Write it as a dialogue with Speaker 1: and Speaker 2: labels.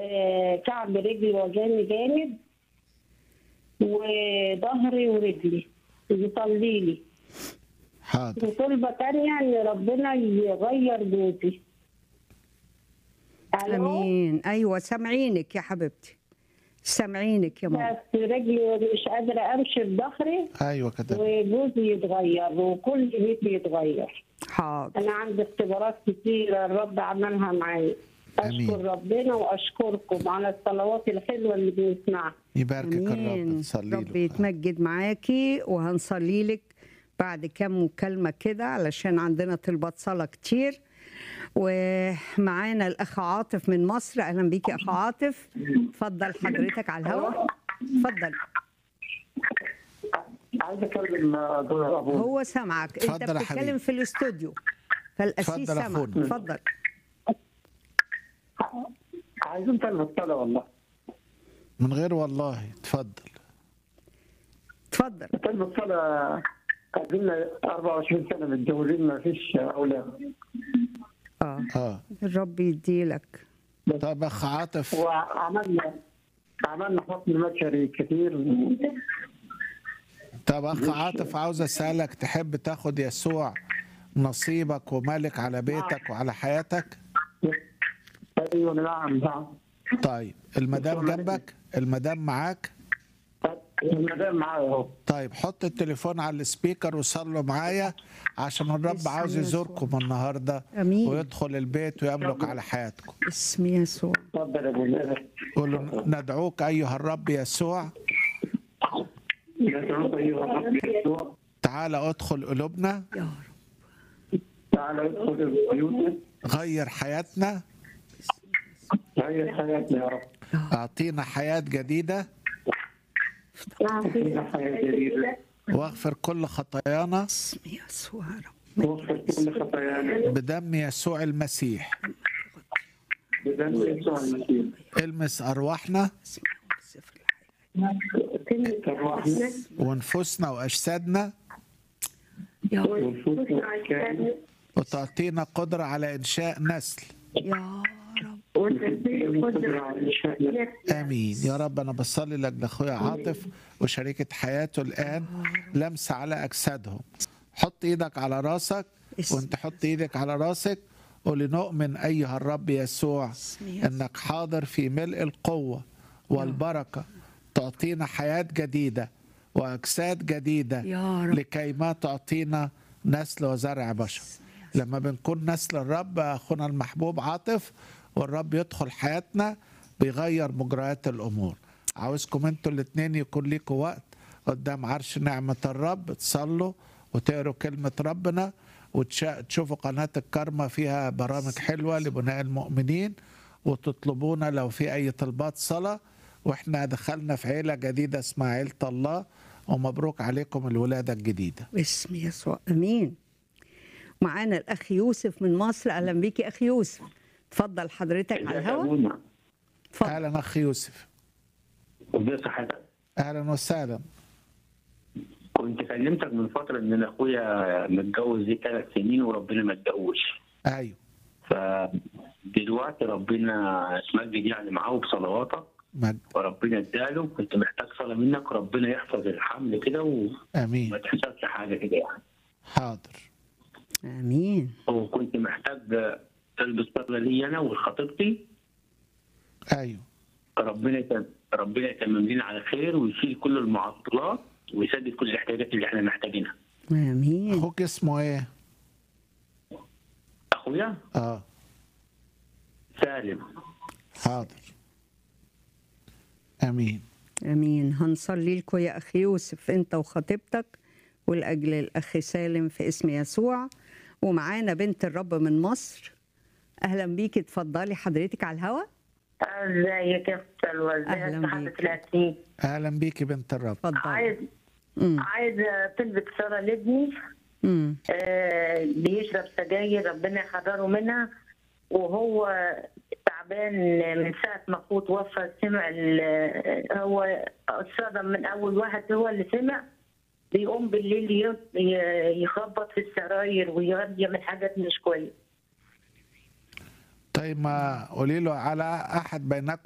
Speaker 1: وكعب رجلي وجعني جامد وظهري ورجلي يصلي لي
Speaker 2: حاضر
Speaker 1: وطلبة تانية إن ربنا يغير جوزي ألو؟
Speaker 3: امين ايوه سامعينك يا حبيبتي سامعينك يا ماما
Speaker 1: بس رجلي مش قادرة أمشي بظهري
Speaker 2: ايوه كده
Speaker 1: وجوزي يتغير وكل بيتي يتغير
Speaker 3: حاضر
Speaker 1: أنا عندي اختبارات كتيرة الرب عملها معايا
Speaker 2: آمين.
Speaker 1: أشكر ربنا وأشكركم على الصلوات الحلوة اللي بنسمعها
Speaker 2: يباركك الرب
Speaker 3: امين
Speaker 2: تصلي
Speaker 3: رب
Speaker 2: له
Speaker 3: يتمجد معاكي وهنصلي لك بعد كام مكالمه كده علشان عندنا طلبات صلاه كتير ومعانا الاخ عاطف من مصر اهلا بيكي يا اخ عاطف اتفضل حضرتك على الهواء اتفضل
Speaker 4: عايز اكلم دكتور ابو
Speaker 3: هو سامعك انت
Speaker 2: اتفضل يا
Speaker 3: بتتكلم
Speaker 2: حبيبي.
Speaker 3: في الاستوديو فالاسيس
Speaker 2: اتفضل يا
Speaker 3: سامعك
Speaker 2: أخونا.
Speaker 3: اتفضل
Speaker 4: عايزين نكلم الصلاه والله
Speaker 2: من غير والله اتفضل
Speaker 3: اتفضل
Speaker 4: نكلم الصلاه قدمنا 24 سنه متجوزين ما فيش اولاد
Speaker 3: اه
Speaker 2: اه
Speaker 3: الرب يديلك
Speaker 2: طب اخ عاطف
Speaker 4: وعملنا عملنا حكم مشري كتير
Speaker 2: طب اخ عاطف عاوز اسالك تحب تاخد يسوع نصيبك وملك على بيتك وعلى حياتك
Speaker 4: ايوه نعم نعم
Speaker 2: طيب المدام جنبك المدام معاك
Speaker 4: المدام معايا اهو
Speaker 2: طيب حط التليفون على السبيكر وصلوا معايا عشان الرب
Speaker 3: باسم
Speaker 2: عاوز
Speaker 3: يسوع.
Speaker 2: يزوركم النهارده
Speaker 3: امين
Speaker 2: ويدخل البيت ويملك على حياتكم
Speaker 3: اسم يسوع
Speaker 4: اتفضل يا ابو النبي.
Speaker 2: قولوا ندعوك ايها الرب يسوع
Speaker 4: ندعوك ايها الرب يسوع
Speaker 2: تعال ادخل قلوبنا
Speaker 3: يا رب
Speaker 4: تعالى ادخل بيوتنا
Speaker 2: غير حياتنا
Speaker 4: غير حياتنا يا رب
Speaker 2: اعطينا حياه جديده
Speaker 4: فينا حياه جديده
Speaker 2: واغفر كل خطايانا
Speaker 3: اسم يسوع يا رب
Speaker 4: واغفر كل خطايانا
Speaker 2: بدم يسوع المسيح
Speaker 4: بدم يسوع المسيح
Speaker 2: المس ارواحنا
Speaker 3: اسم يوسف الحي.
Speaker 4: ارواحنا
Speaker 2: ونفوسنا واجسادنا
Speaker 3: يا رب
Speaker 4: ونفوسنا واشكالنا
Speaker 2: وتعطينا قدره على انشاء نسل
Speaker 3: يا رب
Speaker 4: قدرة على إنشاء
Speaker 2: امين يا رب انا بصلي لاجل اخويا عاطف وشريكه حياته الان لمسه على اجسادهم حط ايدك على راسك
Speaker 3: اسم
Speaker 2: وانت حط ايدك على راسك قولي نؤمن ايها الرب يسوع
Speaker 3: اسم يسوع.
Speaker 2: انك حاضر في ملء القوه والبركه تعطينا حياه جديده واجساد جديده
Speaker 3: يا رب
Speaker 2: لكي ما تعطينا نسل وزرع بشر لما بنكون نسل الرب اخونا المحبوب عاطف والرب يدخل حياتنا بيغير مجريات الامور عاوزكم انتوا الاثنين يكون ليكوا وقت قدام عرش نعمه الرب تصلوا وتقروا كلمه ربنا وتشوفوا قناه الكرمه فيها برامج حلوه لبناء المؤمنين وتطلبونا لو في اي طلبات صلاه واحنا دخلنا في عيله جديده اسمها عيله الله ومبروك عليكم الولاده الجديده
Speaker 3: اسم يسوع امين معانا الاخ يوسف من مصر اهلا بيكي اخ يوسف اتفضل حضرتك على الهواء اتفضل
Speaker 2: اهلا اخ يوسف
Speaker 5: ازي صحتك
Speaker 2: اهلا وسهلا
Speaker 5: كنت كلمتك من فتره ان انا اخويا متجوز ليه ثلاث سنين وربنا ما اتجوزش
Speaker 2: ايوه
Speaker 5: فدلوقتي ربنا مجد يعني معاه بصلواتك
Speaker 2: مجد
Speaker 5: وربنا اداله كنت محتاج صلاه منك وربنا يحفظ الحمل كده وما
Speaker 2: امين
Speaker 5: تحصلش حاجه كده يعني
Speaker 2: حاضر
Speaker 3: امين
Speaker 5: وكنت محتاج تلبس صلاه لي انا وخطيبتي
Speaker 2: ايوه
Speaker 5: ربنا يتم ربنا يتمم لنا على خير ويشيل كل المعطلات ويسدد كل الاحتياجات اللي احنا محتاجينها
Speaker 3: امين
Speaker 2: اخوك اسمه ايه
Speaker 5: اخويا
Speaker 2: اه
Speaker 5: سالم
Speaker 2: حاضر امين
Speaker 3: امين هنصلي لكم يا اخي يوسف انت وخطيبتك ولاجل الاخ سالم في اسم يسوع ومعانا بنت الرب من مصر اهلا بيكي اتفضلي حضرتك على الهواء
Speaker 1: ازيك يا سلوى
Speaker 3: أهلاً
Speaker 1: ازيك حضرة
Speaker 3: بيك.
Speaker 1: العتيق
Speaker 2: اهلا بيكي بنت الرب
Speaker 3: اتفضلي
Speaker 1: عايز
Speaker 3: امم
Speaker 1: عايزه تلبس صلاه لابني
Speaker 3: امم
Speaker 1: آه، بيشرب سجاير ربنا يحرره منها وهو تعبان من ساعة ما أخوه توفى سمع ال- هو اتصدم من أول واحد هو اللي سمع بيقوم بالليل ي- ي- يخبط في السراير ويعمل حاجات مش كويسة
Speaker 2: طيب ما قولي له على احد بينكم